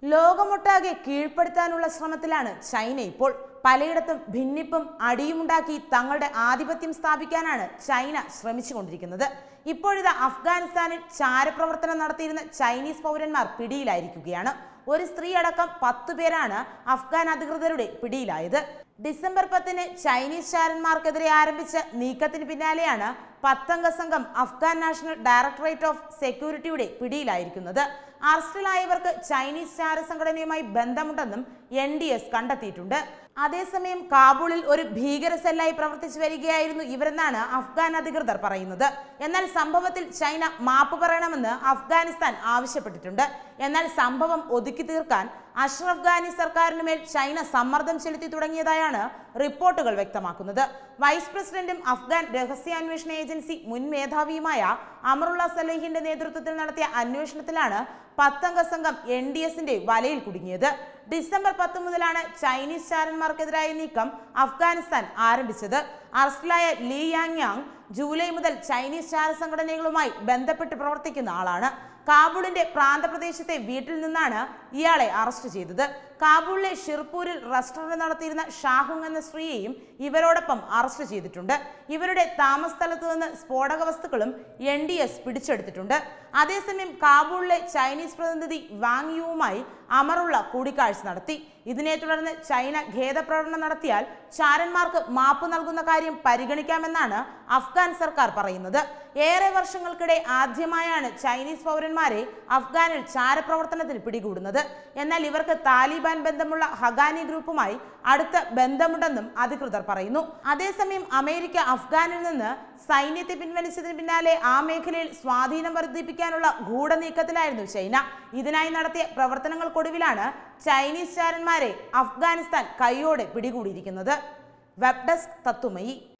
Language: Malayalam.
ലോകമൊട്ടാകെ കീഴ്പ്പെടുത്താനുള്ള ശ്രമത്തിലാണ് ചൈന ഇപ്പോൾ പലയിടത്തും ഭിന്നിപ്പും അടിയുമുണ്ടാക്കി തങ്ങളുടെ ആധിപത്യം സ്ഥാപിക്കാനാണ് ചൈന ശ്രമിച്ചുകൊണ്ടിരിക്കുന്നത് ഇപ്പോഴിതാ അഫ്ഗാനിസ്ഥാനിൽ ചാരപ്രവർത്തനം നടത്തിയിരുന്ന ചൈനീസ് പൗരന്മാർ പിടിയിലായിരിക്കുകയാണ് ഒരു സ്ത്രീ അടക്കം പത്തു പേരാണ് അഫ്ഗാൻ അധികൃതരുടെ പിടിയിലായത് ഡിസംബർ പത്തിന് ചൈനീസ് ചാരന്മാർക്കെതിരെ ആരംഭിച്ച നീക്കത്തിന് പിന്നാലെയാണ് പത്തംഗ സംഘം അഫ്ഗാൻ നാഷണൽ ഡയറക്ടറേറ്റ് ഓഫ് സെക്യൂരിറ്റിയുടെ പിടിയിലായിരിക്കുന്നത് അറസ്റ്റിലായവർക്ക് ചൈനീസ് ചാര സംഘടനയുമായി ബന്ധമുണ്ടെന്നും എൻ ഡി എസ് കണ്ടെത്തിയിട്ടുണ്ട് അതേസമയം കാബൂളിൽ ഒരു ഭീകര സെല്ലായി പ്രവർത്തിച്ചു വരികയായിരുന്നു ഇവരെന്നാണ് അഫ്ഗാൻ അധികൃതർ പറയുന്നത് എന്നാൽ സംഭവത്തിൽ ചൈന മാപ്പ് പറയണമെന്ന് അഫ്ഗാനിസ്ഥാൻ ആവശ്യപ്പെട്ടിട്ടുണ്ട് എന്നാൽ സംഭവം ഒതുക്കി തീർക്കാൻ അഷ്റഫ് ഖാനി സർക്കാരിന് മേൽ ചൈന സമ്മർദ്ദം ചെലുത്തി തുടങ്ങിയതായാണ് റിപ്പോർട്ടുകൾ വ്യക്തമാക്കുന്നത് വൈസ് പ്രസിഡന്റും അഫ്ഗാൻ രഹസ്യാന്വേഷണ ഏജൻസി മുൻ മേധാവിയുമായ അമറുള്ള സലേഹിന്റെ നേതൃത്വത്തിൽ നടത്തിയ അന്വേഷണത്തിലാണ് പത്തംഗ സംഘം എൻ ഡി എസിന്റെ വലയിൽ കുടുങ്ങിയത് ഡിസംബർ പത്ത് മുതലാണ് ചൈനീസ് ചാരന്മാർക്കെതിരായ നീക്കം അഫ്ഗാനിസ്ഥാൻ ആരംഭിച്ചത് അറസ്റ്റിലായ ലീ യാങ് യാങ് ജൂലൈ മുതൽ ചൈനീസ് ചാര സംഘടനകളുമായി ബന്ധപ്പെട്ട് പ്രവർത്തിക്കുന്ന ആളാണ് കാബൂളിന്റെ പ്രാന്തപ്രദേശത്തെ വീട്ടിൽ നിന്നാണ് ഇയാളെ അറസ്റ്റ് ചെയ്തത് കാബൂളിലെ ഷിർപൂരിൽ റെസ്റ്റോറന്റ് നടത്തിയിരുന്ന ഷാഹുങ് എന്ന സ്ത്രീയെയും ഇവരോടൊപ്പം അറസ്റ്റ് ചെയ്തിട്ടുണ്ട് ഇവരുടെ താമസ സ്ഥലത്ത് നിന്ന് സ്ഫോടക വസ്തുക്കളും എൻ ഡി എസ് പിടിച്ചെടുത്തിട്ടുണ്ട് അതേസമയം കാബൂളിലെ ചൈനീസ് പ്രതിനിധി വാങ് യുവുമായി അമറുള്ള കൂടിക്കാഴ്ച നടത്തി ഇതിനെ തുടർന്ന് ചൈന ഖേദപ്രകടനം നടത്തിയാൽ ചാരന്മാർക്ക് മാപ്പ് നൽകുന്ന കാര്യം പരിഗണിക്കാമെന്നാണ് അഫ്ഗാൻ സർക്കാർ പറയുന്നത് ഏറെ വർഷങ്ങൾക്കിടെ ആദ്യമായാണ് ചൈനീസ് പൗരന്മാരെ അഫ്ഗാനിൽ ചാരപ്രവർത്തനത്തിന് പിടികൂടുന്നത് എന്നാൽ ഇവർക്ക് താലിബാൻ ബന്ധമുള്ള ഹഗാനി ഗ്രൂപ്പുമായി അടുത്ത ബന്ധമുണ്ടെന്നും അധികൃതർ പറയുന്നു അതേസമയം അമേരിക്ക അഫ്ഗാനിൽ നിന്ന് സൈന്യത്തെ പിൻവലിച്ചതിന് പിന്നാലെ ആ മേഖലയിൽ സ്വാധീനം വർദ്ധിപ്പിക്കാനുള്ള ഗൂഢനീക്കത്തിലായിരുന്നു ചൈന ഇതിനായി നടത്തിയ പ്രവർത്തനങ്ങൾക്കൊടുവിലാണ് ചൈനീസ് ചാരന്മാരെ അഫ്ഗാനിസ്ഥാൻ കൈയോടെ പിടികൂടിയിരിക്കുന്നത് വെബ് ഡെസ്ക് തത്തുമയി